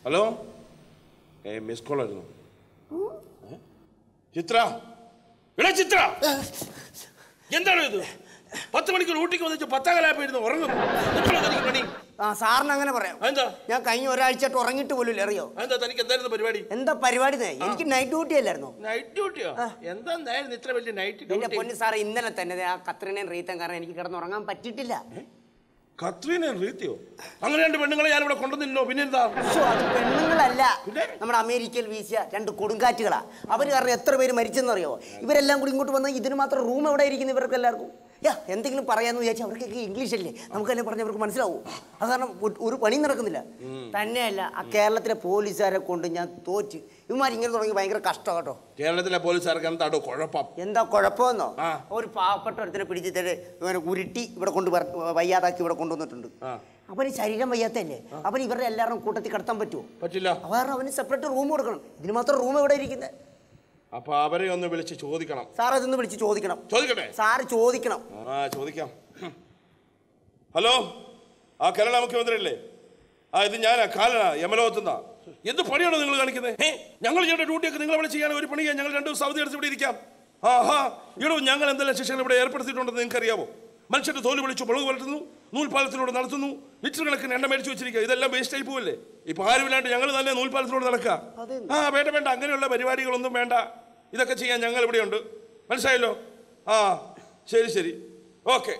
Hello ഏ miss call ആയിരുന്നു ഏ? ചിത്ര എടാ ചിത്ര എന്താണ് ഇത് പത്ത് മണിക്കൂർ ഊട്ടിക്ക് വന്നിട്ട് പത്താകലായപ്പോയിരുന്നു ഉറങ്ങുന്നു എപ്പോഴാ തനിക്ക് പണി ആ സാറിന് അങ്ങനെ പറയാം അതെന്താ ഞാൻ കഴിഞ്ഞ ഒരാഴ്ചയായിട്ട് ഉറങ്ങിയിട്ട് പോലും ഇല്ല അറിയോ അതെന്താ തനിക്ക് എന്തായിരുന്നു പരിപാടി എന്താ പരിപാടി ഇത്? എനിക്ക് നൈറ്റ് ഡ്യൂട്ടി അല്ലായിരുന്നോ നൈറ്റ് ഡ്യൂട്ടിയോ എന്തായിരുന്നു ഇത്ര വലിയ നൈറ്റ് എന്റെ ഡ്യൂട്ടി പൊന്ന് സാറേ ഇന്നലെ തന്നെ ദേ ആ കത്രിനെയും റീത്തം കാരണം എനിക്ക് കിടന്നുറങ്ങാൻ പറ്റിയിട്ടില്ല കത്രീന റീത്തിയോ അങ്ങനെ രണ്ട് പെണ്ണുങ്ങളെ ഞാൻ ഇവിടെ കൊണ്ടുവന്നില്ലോ പിന്നെ എന്താ ശ്ശോ, അത് പെണ്ണുങ്ങളല്ല പിന്നെ? നമ്മുടെ അമേരിക്കയിൽ വീശിയ രണ്ട് കൊടുങ്കാറ്റുകളാ അവർ കാരണം എത്ര പേര് മരിച്ചെന്നറിയോ ഇവരെല്ലാം കൂടി ഇങ്ങോട്ട് വന്ന് ഇതിന് മാത്രം റൂം എവിടെ ഇരിക്കുന്നു ഇവർക്ക് എല്ലാവർക്കും യാ എന്തെങ്കിലും പറയാന്ന് വിചാരിച്ചാൽ അവർക്കൊക്കെ ഇംഗ്ലീഷ് അല്ലേ നമുക്കെല്ലാം പറഞ്ഞാൽ അവർക്ക് മനസ്സിലാവും അത് കാരണം ഒരു- ഒരു പണി നടക്കുന്നില്ല തന്നെയല്ല ആ കേരളത്തിലെ പോലീസുകാരെ കൊണ്ട് ഞാൻ തോറ്റ് ഇവന്മാർ ഇങ്ങനെ തുടങ്ങി ഭയങ്കര കഷ്ടം കേട്ടോ കേരളത്തിലെ പോലീസുകാർക്ക് എന്താടോ കുഴപ്പം എന്താ കുഴപ്പമെന്നോ ആ. ഒരു പാവപ്പെട്ട ഒരുത്തിനെ പിടിച്ചിട്ട് ഇവനെ ഉരുട്ടി ഇവിടെ കൊണ്ട് വര- വയ്യാതാക്കി ഇവിടെ കൊണ്ടുവന്നിട്ടുണ്ട് ആ. അവന് ശരീരം വയ്യാത്തല്ലേ അവൻ ഇവരുടെ എല്ലാവരും കൂട്ടത്തിൽ കടത്താൻ പറ്റുമോ പറ്റില്ല കാരണം അവന് സെപ്പറേറ്റ് റൂം കൊടുക്കണം ഇതിന് മാത്രം റൂം എവിടെ ഇരിക്കുന്നത് അപ്പൊ അവരെ ഒന്ന് വിളിച്ച് ചോദിക്കണം സാർ അതൊന്ന് വിളിച്ച് ചോദിക്കണം ചോദിക്കട്ടെ സാറ് ചോദിക്കണം ആ ചോദിക്കാം ഹും. ഹലോ ആ കേരള മുഖ്യമന്ത്രി അല്ലേ ആ ഇത് ഞാനാ കാലനാ യമലോകത്തുനിന്നാ എന്ത് പണിയാണോ നിങ്ങൾ കാണിക്കുന്നത് ഏ ഞങ്ങൾ ചെയ്യേണ്ട ഡ്യൂട്ടിയൊക്കെ നിങ്ങൾ ഇവിടെ ചെയ്യാൻ ഒരു പണിയാ ഞങ്ങൾ രണ്ടു ദിവസം അവധി എടുത്ത് ഇവിടെ ഇരിക്കാം ആ ഹാ ഇവിടെ ഞങ്ങൾ എന്തെല്ലാം ശിക്ഷകൾ ഇവിടെ ഏർപ്പെടുത്തിയിട്ടുണ്ടെന്ന് നിങ്ങൾക്ക് അറിയാമോ മനുഷ്യന്റെ തോല് വിളിച്ചു മുളക് വളർത്തുന്നു നൂൽപ്പാലത്തിലൂടെ നടത്തുന്നു ലിറ്റർ കണക്കിന് എണ്ണ മേടിച്ചു വെച്ചിരിക്കുക ഇതെല്ലാം വേസ്റ്റ് ആയി പോവല്ലേ ഇപ്പൊ ആരുമില്ലാണ്ട് ഞങ്ങൾ തന്നെ നൂൽപ്പാലത്തിലൂടെ നടക്കുക ആ വേണ്ട വേണ്ട അങ്ങനെയുള്ള പരിപാടികളൊന്നും വേണ്ട ഇതൊക്കെ ചെയ്യാൻ ഞങ്ങൾ ഇവിടെയുണ്ട് മനസ്സിലായല്ലോ ആ ശരി ശരി ഓക്കെ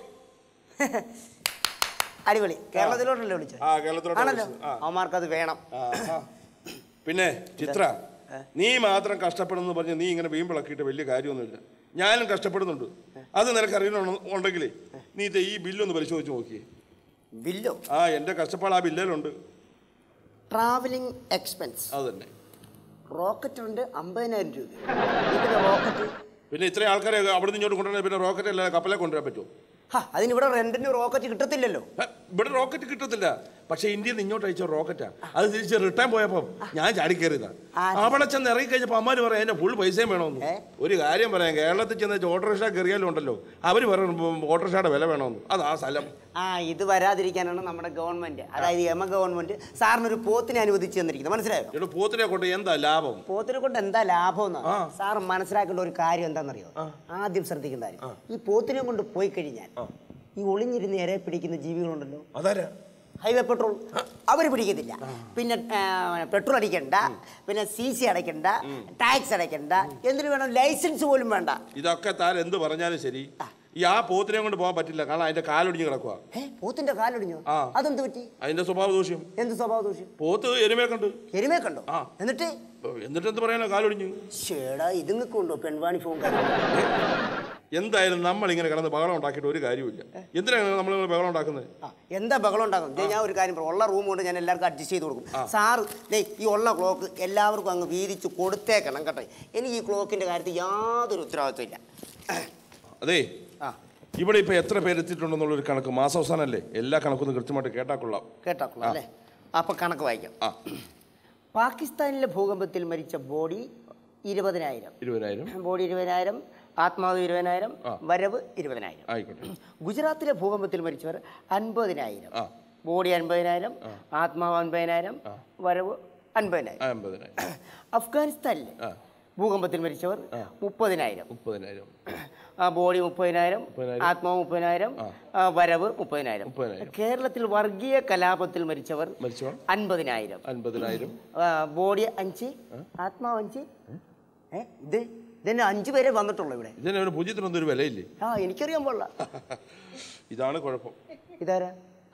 അടിപൊളി കേരളത്തിലോട്ടല്ലേ വിളിച്ചത് ആ കേരളത്തിലോട്ട് ആണല്ലോ വിളിച്ചത്. ആ. അവന്മാർക്ക് അത് വേണം ആ, ആ. പിന്നെ ചിത്ര നീ മാത്രം കഷ്ടപ്പെടുന്നു പറഞ്ഞ് നീ ഇങ്ങനെ വീമ്പിളക്കിയിട്ട് വലിയ കാര്യമൊന്നുമില്ല ഞാനും കഷ്ടപ്പെടുന്നുണ്ട് അത് നിനക്ക് അറിയണമെന്നുണ്ടെങ്കിലേ നീ ദേ ഈ ബില്ലൊന്ന് പരിശോധിച്ച് നോക്കിയേ ബില്ലോ ആ എൻ്റെ കഷ്ടപ്പാട് ആ ബില്ലിലുണ്ട് ട്രാവലിംഗ് എക്സ്പെൻസ് അത് തന്നെ റോക്കറ്റ് ഉണ്ട് അമ്പതിനായിരം രൂപ ഇതിന്റെ റോക്കറ്റ് പിന്നെ ഇത്രയും ആൾക്കാരെ അവിടെ നിന്ന് ഇങ്ങോട്ട് കൊണ്ടുവരാൻ പിന്നെ റോക്കറ്റ് അല്ല കപ്പലെ കൊണ്ടുവരാൻ പറ്റുമോ ഹാ അതിനിവിടെ റെന്റിന് റോക്കറ്റ് കിട്ടത്തില്ലല്ലോ ഹ, ഇവിടെ റോക്കറ്റ് കിട്ടത്തില്ല പക്ഷെ ഇന്ത്യയിൽ നിന്ന് ഇങ്ങോട്ട് അയച്ച റോക്കറ്റാ അത് തിരിച്ച് റിട്ടേൺ പോയപ്പോ ഞാൻ ചാടി കയറിയതാ ആ. അവിടെ ചെന്ന് ഇറങ്ങി കഴിഞ്ഞപ്പോ അമ്മാര് പറയാം എന്റെ ഫുൾ പൈസയും വേണമെന്ന് ഏ? ഒരു കാര്യം പറയാം കേരളത്തിൽ ചെന്ന് ഓട്ടോറിക്ഷ കയറിയാലും ഉണ്ടല്ലോ അവര് പറയും ഓട്ടോറിക്ഷയുടെ വില വേണമെന്ന് അത് ആ സ്ഥലം ആ ഇത് വരാതിരിക്കാനാണ് നമ്മുടെ ഗവൺമെന്റ് അതായത് യമ ഗവൺമെന്റ് സാറിനൊരു പോത്തിനെ അനുവദിച്ചു തന്നിരിക്കുന്നത് മനസ്സിലായോ ഇവിടെ പോത്തിനെ കൊണ്ട് എന്താ ലാഭം പോത്തിനെ കൊണ്ട് എന്താ ലാഭം എന്ന് ആ. സാർ മനസ്സിലാക്കേണ്ട ഒരു കാര്യം എന്താണെന്നറിയോ ആദ്യം ശ്രദ്ധിക്കേണ്ട കാര്യം ഈ പോത്തിനെ കൊണ്ട് പോയി കഴിഞ്ഞാൽ ഈ ഒളിഞ്ഞിരുന്ന് ഇരയെ പിടിക്കുന്ന ജീവികളുണ്ടല്ലോ അതാരാ ഹൈവേ പെട്രോൾ അവർ പിടിക്കത്തില്ല പിന്നെ ആ, പെട്രോൾ അടിക്കണ്ട പിന്നെ സി സി അടയ്ക്കണ്ട ടാക്സ് അടയ്ക്കണ്ട എന്തിനു വേണം ലൈസൻസ് പോലും വേണ്ട ഇതൊക്കെ താൻ എന്ത് പറഞ്ഞാലും ശരി ഈ ആ പോത്തിനെ കൊണ്ട് പോകാൻ പറ്റില്ല കാരണം അതിന്റെ കാലൊടിഞ്ഞ് കിടക്കുക ഏ പോത്തിന്റെ കാലൊടിഞ്ഞോ ആ. അതെന്ത് പറ്റി അതിന്റെ സ്വഭാവ ദൂഷ്യം എന്ത് സ്വഭാവ ദൂഷ്യം പോത്ത് എരുമയെ കണ്ട് എരുമേ കണ്ടോ ആ. എന്നിട്ട് എന്നിട്ട് എന്ത് പറയാനോ കാലൊടിഞ്ഞു ചേടാ ഇതുങ്ങൾക്ക് ഉണ്ടോ പെൺവാണി ഫോൺ കാര്യം എന്തായാലും നമ്മൾ ഇങ്ങനെ കിടന്ന് ബഹളം ഉണ്ടാക്കിയിട്ട് ഒരു കാര്യമില്ല എന്തിനാണ് നമ്മൾ ബഹളം ഉണ്ടാക്കുന്നത് ആ, എന്താ ബഹളം ഉണ്ടാക്കും ദേ ഞാൻ ഒരു കാര്യം പറയാം ഉള്ള റൂം കൊണ്ട് ഞാൻ എല്ലാവർക്കും അഡ്ജസ്റ്റ് ചെയ്ത് കൊടുക്കും സാറ് ദേ ഈ ഉള്ള ക്ലോക്ക് എല്ലാവർക്കും അങ്ങ് വീതിച്ച് കൊടുത്തേക്കണം കേട്ടോ എനിക്ക് ഈ ക്ലോക്കിന്റെ കാര്യത്തിൽ യാതൊരു ഉത്തരവാദിത്വം ഇല്ല അതെ ആ ഇവിടെ ഇപ്പൊ എത്ര പേര് എത്തിയിട്ടുണ്ടെന്നുള്ളൊരു കണക്ക് മാസാവസാനല്ലേ എല്ലാ കണക്കൊന്നും കൃത്യമായിട്ട് കേട്ടാ കൊള്ളാം കേട്ടോളാം അല്ലേ അപ്പൊ കണക്ക് വായിക്കാം ആ പാകിസ്ഥാനിലെ ഭൂകമ്പത്തിൽ മരിച്ച ബോഡി ഇരുപതിനായിരം ഇരുപതിനായിരം ബോഡി ഇരുപതിനായിരം ആത്മാവ് ഇരുപതിനായിരം ആ. വരവ് ഇരുപതിനായിരം ആയിക്കോട്ടെ ഗുജറാത്തിലെ ഭൂകമ്പത്തിൽ മരിച്ചവർ അൻപതിനായിരം ആ ബോഡി അൻപതിനായിരം ആത്മാവ് അൻപതിനായിരം വരവ് അൻപതിനായിരം ആ, അമ്പതിനായിരം അഫ്ഗാനിസ്ഥാനിലെ ആ ഭൂകമ്പത്തിൽ മരിച്ചവർ മുപ്പതിനായിരം മുപ്പതിനായിരം ആ ബോഡി മുപ്പതിനായിരം മുപ്പതിനായിരം. ആത്മാവ് മുപ്പതിനായിരം ആ, വരവ് മുപ്പതിനായിരം മുപ്പതിനായിരം. കേരളത്തിൽ വർഗീയ കലാപത്തിൽ മരിച്ചവർ മരിച്ചവർ അൻപതിനായിരം അൻപതിനായിരം ആ, ബോഡി അഞ്ച് ആത്മാവ് അഞ്ച് ഏ ഇത് ഇതന്നെ അഞ്ച് പേരെ വന്നിട്ടുള്ളൂ ഇവിടെ ഇതിന് ഒരു പൂജ്യത്തിനൊന്നും ഒരു വിലയില്ലേ ആ എനിക്കറിയാൻ പാടില്ല ഇതാണ് കുഴപ്പം ഇതാരാ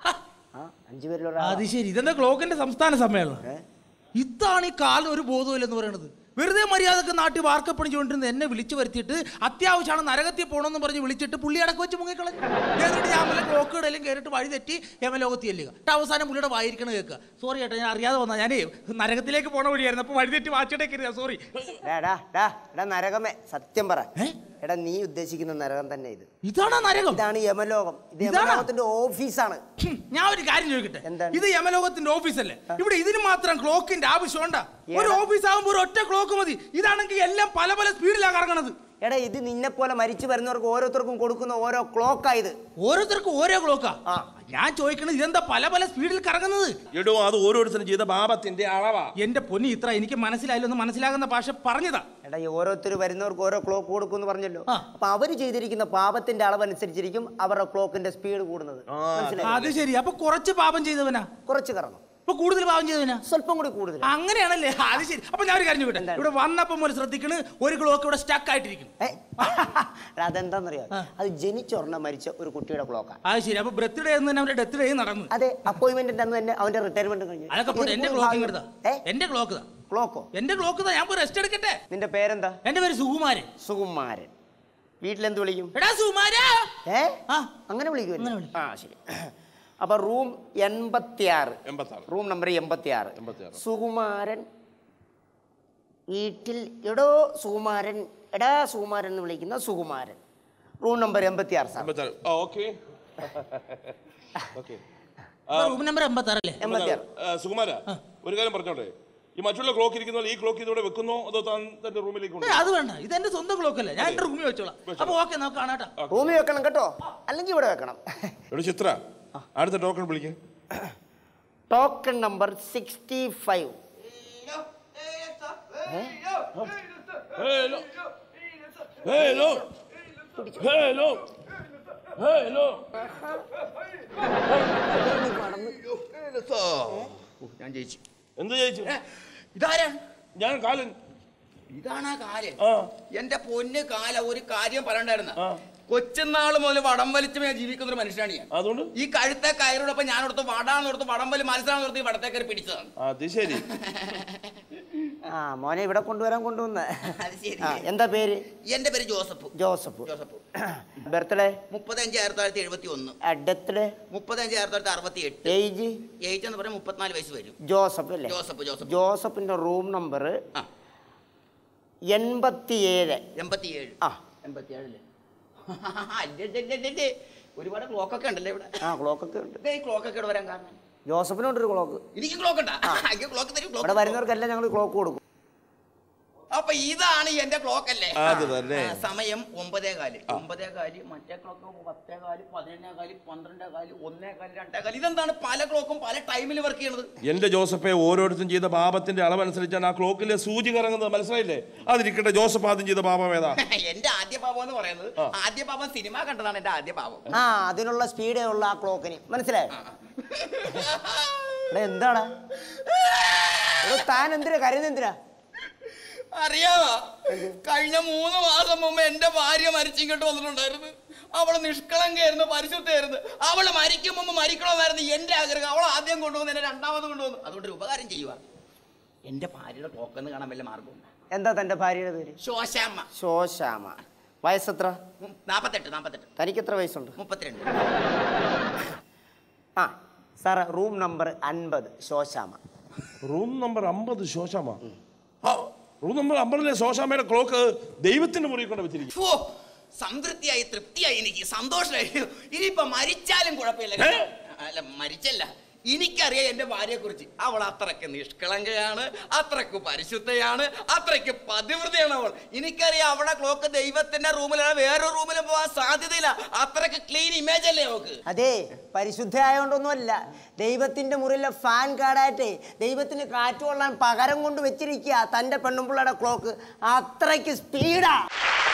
ആ അഞ്ചു പേരിലൊരാ അത് ശരി ഇതെന്താ ക്ലോക്കിന്റെ സംസ്ഥാന സമ്മേളനം ഇതാണ് ഈ കാലം ഒരു ബോധമില്ലെന്ന് പറയുന്നത് വെറുതെ മര്യാദക്ക് നാട്ടിൽ വാർക്കപ്പണിച്ചുകൊണ്ടിരുന്ന എന്നെ വിളിച്ചു വരുത്തിയിട്ട് അത്യാവശ്യമാണ് നരകത്തിൽ പോകണമെന്ന് പറഞ്ഞ് വിളിച്ചിട്ട് പുള്ളി അടക്കം വെച്ച് മുങ്ങിക്കളഞ്ഞു എന്നിട്ട് ഞാൻ വല്ല ക്ലോക്ക് ഇടയിലും കയറിയിട്ട് വഴി തെറ്റി യമലോകത്തി ചെല്ലുക എന്നിട്ട് അവസാനം പുള്ളിയുടെ വായിരിക്കണ കേൾക്കുക സോറി ചേട്ടാ ഞാൻ അറിയാതെ വന്നാ ഞാനേ നരകത്തിലേക്ക് പോണ വഴിയായിരുന്നു അപ്പോൾ വഴി തെറ്റി വാച്ചിട്ടേ കയറിയാ സോറി ഡാ, ഡാ, ഡാ, എടാ നരകമേ സത്യം പറ ഏ? എടാ നീ ഉദ്ദേശിക്കുന്ന നരകം തന്നെ ഇത് ഇതാണോ നരകം ഇതാണ് യമലോകം ഇത് ഇതാണോ? യമലോകത്തിന്റെ ഓഫീസാണ് ഹും, ഞാൻ ഒരു കാര്യം ചോദിക്കട്ടെ എന്താണ്? ഇത് യമലോകത്തിന്റെ ഓഫീസല്ലേ ഇവിടെ ഇതിന് മാത്രം ക്ലോക്കിന്റെ ആവശ്യമുണ്ടാ ഒരു ഓഫീസ് ആകുമ്പോൾ ഒരു ഒറ്റ ക്ലോക്ക് മതി ഇതാണെങ്കിൽ എല്ലാം പല പല സ്പീഡിലാണ് കറങ്ങണത് എടാ ഇത് നിന്നെ പോലെ മരിച്ചു വരുന്നവർക്ക് ഓരോരുത്തർക്കും കൊടുക്കുന്ന ഓരോ ക്ലോക്കാ ഇത് ഓരോരുത്തർക്കും ഓരോ ക്ലോക്കാ ആ. ഞാൻ ചോദിക്കണത് ഇതെന്താ പല പല സ്പീഡിൽ കറങ്ങുന്നത് എടോ അത് ഓരോരുത്തരും ചെയ്ത പാപത്തിന്റെ അളവാ എന്റെ പൊന്നി ഇത്ര എനിക്ക് മനസ്സിലായില്ലെന്ന് മനസ്സിലാകുന്ന ഭാഷ പറഞ്ഞതാ എടാ ഈ ഓരോരുത്തർ വരുന്നവർക്ക് ഓരോ ക്ലോക്ക് കൊടുക്കും എന്ന് പറഞ്ഞല്ലോ ആ. അപ്പൊ അവർ ചെയ്തിരിക്കുന്ന പാപത്തിന്റെ അളവനുസരിച്ചിരിക്കും അവരുടെ ക്ലോക്കിന്റെ സ്പീഡ് കൂടുന്നത് മനസ്സിലായി അത് ശരി അപ്പൊ കുറച്ച് പാപം ചെയ്തവനാ കുറച്ച് കറങ്ങും ഇപ്പൊ കൂടുതൽ പാപം ചെയ്തവനാ സ്വല്പം കൂടി കൂടുതൽ അങ്ങനെയാണല്ലേ അത് ശരി അപ്പൊ ഞാൻ ഒരു കാര്യം ചോദിക്കട്ടെ എന്താണ്? ഇവിടെ വന്നപ്പം മുതൽ ശ്രദ്ധിക്കണ് ഒരു ക്ലോക്ക് ഇവിടെ സ്റ്റക്ക് ആയിട്ടിരിക്കുന്നു ഏ? എടാ, അതെന്താന്നറിയോ അത് ജനിച്ചൊരെണ്ണ മരിച്ച ഒരു കുട്ടിയുടെ ക്ലോക്കാ അത് ശരി അപ്പൊ ബർത്ത്ഡേ എന്ന് തന്നെ അവന്റെ ഡെത്ത് ഡേ നടന്നു അതെ അപ്പോയിന്റ്മെന്റിന്റെ അന്ന് തന്നെ അവന്റെ റിട്ടയർമെന്റ് കഴിഞ്ഞു അതൊക്കെ പോട്ടെ എന്റെ ഇതിപ്പോ ക്ലോക്ക് ഭാഗ്യം- ഇങ്ങടുതാ ഏ? എന്റെ ക്ലോക്ക് താ ക്ലോക്കോ എന്റെ ക്ലോക്ക് താ ഞാൻ പോയി റെസ്റ്റ് എടുക്കട്ടെ നിന്റെ പേരെന്താ എന്റെ പേര് സുകുമാരൻ സുകുമാരൻ വീട്ടിലെന്ത് വിളിക്കും എടാ സുകുമാരാ ഏ ആ അങ്ങനെ വിളിക്കുമല്ലോ അങ്ങനെ വിളിക്കും. ആ ശരി അപ്പൊ റൂം എൺപത്തിയാറ് എൺപത്താറ് റൂം നമ്പർ എൺപത്തിയാറ് എൺപത്തിയാറ്. സുകുമാരൻ വീട്ടിൽ എടോ സുകുമാരൻ എടാ സുകുമാരൻ എന്ന് വിളിക്കുന്ന സുകുമാരൻ റൂം നമ്പർ എൺപത്തിയാറ് സാർ എൺപത്താറ് ആ ഓക്കെ ഓക്കെ റൂം നമ്പർ എൺപത്താറല്ലേ എൺപത്തിയാറ് സുകുമാര ഒരു കാര്യം പറഞ്ഞോട്ടെ ഈ മറ്റുള്ള ക്ലോക്ക് ഇരിക്കുന്ന പോലെ ഈ ക്ലോക്ക് ഇതോടെ വെക്കുന്നോ അതോ താൻ തന്റെ റൂമിലേക്ക് ഏ, കൊണ്ടു അത് വേണ്ട ഇത് എന്റെ സ്വന്തം ക്ലോക്ക് അല്ലേ ഞാൻ എന്റെ റൂമിൽ വെച്ചോളാം അപ്പൊ ഓക്കെ നമുക്ക് കാണാട്ടാ റൂമിൽ വെക്കണം കേട്ടോ അല്ലെങ്കിൽ ഇവിടെ വെക്കണം എവിടെ ചിത്ര അടുത്ത ടോക്കൺ വിളിക്കേ token number sixty five hello hello hello hello ഞാൻ ജയിച്ചു എന്ത് ചോദിച്ചു ഇതാരാ ഞാൻ കാലൻ ഇതാണ് ആ കാലം ആ എന്റെ പൊന്ന് കാല ഒരു കാര്യം പറയണ്ടായിരുന്ന ആ. കൊച്ചുനാൾ മുതൽ വടം വലിച്ച് ഞാൻ ജീവിക്കുന്ന ഒരു മനുഷ്യനാണ് ഞാൻ അതുകൊണ്ട് ഈ കഴുത്തെ കയറോടൊപ്പം ഞാൻ എടുത്ത് വടാന്ന് എടുത്ത് വടം വലി മത്സരം നിർത്തി വടത്തെ കയറി പിടിച്ചതാണ് അത് ശരി ആ മോനെ ഇവിടെ കൊണ്ടുവരാൻ കൊണ്ടുവന്ന അത് ശരി. ആ എന്താ പേര് എന്റെ പേര് ജോസഫ് ജോസഫ് ജോസഫ് ബർത്ത്ഡേ മുപ്പത്തഞ്ച് ആയിരത്തി തൊള്ളായിരത്തി എഴുപത്തി ഒന്ന് ഡെത്ത് മുപ്പത്തഞ്ച് ആയിരത്തി തൊള്ളായിരത്തി അറുപത്തി എട്ട് ഏജ് ഏജ് എന്ന് പറഞ്ഞാൽ മുപ്പത്തിനാല് വയസ്സ് വരും ജോസഫ് അല്ലേ ജോസഫ് ജോസഫ് ജോസഫിന്റെ റൂം നമ്പർ ആ എൺപത്തിയേഴ് എൺപത്തിയേഴ് ആ എൺപത്തിയേഴല്ലേ അല്ലേ ഒരുപാട് ക്ലോക്കൊക്കെ ഉണ്ടല്ലേ ഇവിടെ ആ ക്ലോക്കൊക്കെ ഉണ്ട് ഇതേ ഈ ക്ലോക്കൊക്കെ ഇവിടെ വരാൻ കാരണം ജോസഫിനുണ്ട് ഒരു ക്ലോക്ക് എനിക്ക് ക്ലോക്ക് ഉണ്ടാ ക്ലോക്ക് തരും ഇവിടെ ക്ലോക്ക് വരുന്നവർക്കെല്ലാം ഞങ്ങൾ ക്ലോക്ക് കൊടുക്കും അപ്പൊ ഇതാണ് എന്റെ ക്ലോക്ക് അല്ലേ അത് തന്നെ. ആ, സമയം ഒമ്പതേ കാല് ഒമ്പതേ കാല് മറ്റേ ക്ലോക്ക് പത്തേ കാല് പതിനൊന്നേ കാല് പന്ത്രണ്ടേ കാല് ഒന്നേ കാല് രണ്ടേ കാല് ഇതെന്താണ് പല ക്ലോക്കും പല ടൈമിൽ വർക്ക് ചെയ്യണത് എന്റെ ജോസഫെ ഓരോരുത്തരും ചെയ്ത പാപത്തിന്റെ അളവനുസരിച്ചാണ് ആ ക്ലോക്കിലെ സൂചി കറങ്ങുന്നത് മനസ്സിലായില്ലേ അതിരിക്കട്ടെ ജോസഫ് ആദ്യം ചെയ്ത പാപം ഏതാ എന്റെ ആദ്യ പാപം എന്ന് പറയുന്നത് ആദ്യ പാപം സിനിമ കണ്ടതാണ് എന്റെ ആദ്യ പാപം ആ അതിനുള്ള സ്പീഡേ ഉള്ള ആ ക്ലോക്കിന് മനസ്സിലായോ എടാ എന്താടാ എടോ, താൻ എന്തിനാ കരുതെന്തിനാ അറിയാവാ കഴിഞ്ഞ മൂന്ന് മാസം മുമ്പ് എന്റെ ഭാര്യ മരിച്ചിങ്ങോട്ട് വന്നിട്ടുണ്ടായിരുന്നു അവള് നിഷ്കളങ്കായിരുന്നു പരിശുദ്ധമായിരുന്നു അവള് മരിക്കും മുമ്പ് മരിക്കണമെന്നായിരുന്നു എന്റെ ആഗ്രഹം അവൾ ആദ്യം കൊണ്ടുവന്ന് എന്നെ രണ്ടാമത് കൊണ്ടുവന്നു അതുകൊണ്ട് ഒരു ഉപകാരം ചെയ്യുക എന്റെ ഭാര്യയുടെ ക്ലോക്കെന്ന് കാണാൻ വല്ല മാർഗമുണ്ട് എന്താ തന്റെ ഭാര്യയുടെ പേര് ശോശാമ്മ ശോശാമ വയസ്സെത്ര ഉം, നാപ്പത്തെട്ട് നാപ്പത്തെട്ട് തനിക്ക് എത്ര വയസ്സുണ്ട് മുപ്പത്തിരണ്ട് ആ സാറ് റൂം നമ്പർ അൻപത് ശോശാമ റൂം നമ്പർ അമ്പത് ശോശാമ ആ റൂം നമ്പർ അമ്പതിലെ ശോശാമയുടെ ക്ലോക്ക് ദൈവത്തിന്റെ മുറിയിൽ കൊണ്ട് വെച്ചിരിക്കും ഫോ, സംതൃപ്തിയായി തൃപ്തിയായി എനിക്ക് സന്തോഷമായി ഇനിയിപ്പൊ മരിച്ചാലും കുഴപ്പമില്ല ഏ? അല്ല മരിച്ചല്ല എനിക്കറിയാം എന്റെ ഭാര്യയെ കുറിച്ച് അവൾ അത്രയ്ക്ക് നിഷ്കളങ്കയാണ് അത്രയ്ക്ക് പരിശുദ്ധയാണ് അത്രയ്ക്ക് പതിവൃതയാണ് അവൾ എനിക്കറിയാം അവളുടെ ക്ലോക്ക് ദൈവത്തിന്റെ റൂമിലാണ് വേറെ റൂമിലും പോകാൻ സാധ്യതയില്ല അത്രയ്ക്ക് ക്ലീൻ ഇമേജ് അല്ലേ അവക്ക് അതെ പരിശുദ്ധമായോണ്ടൊന്നുമല്ല ദൈവത്തിന്റെ മുറിയിലെ ഫാൻ കാടായിട്ടേ ദൈവത്തിന് കാറ്റ് കൊള്ളാൻ പകരം കൊണ്ട് വെച്ചിരിക്കുക തന്റെ പെണ്ണുമ്പിള്ളയുടെ ക്ലോക്ക് അത്രയ്ക്ക് സ്പീഡാ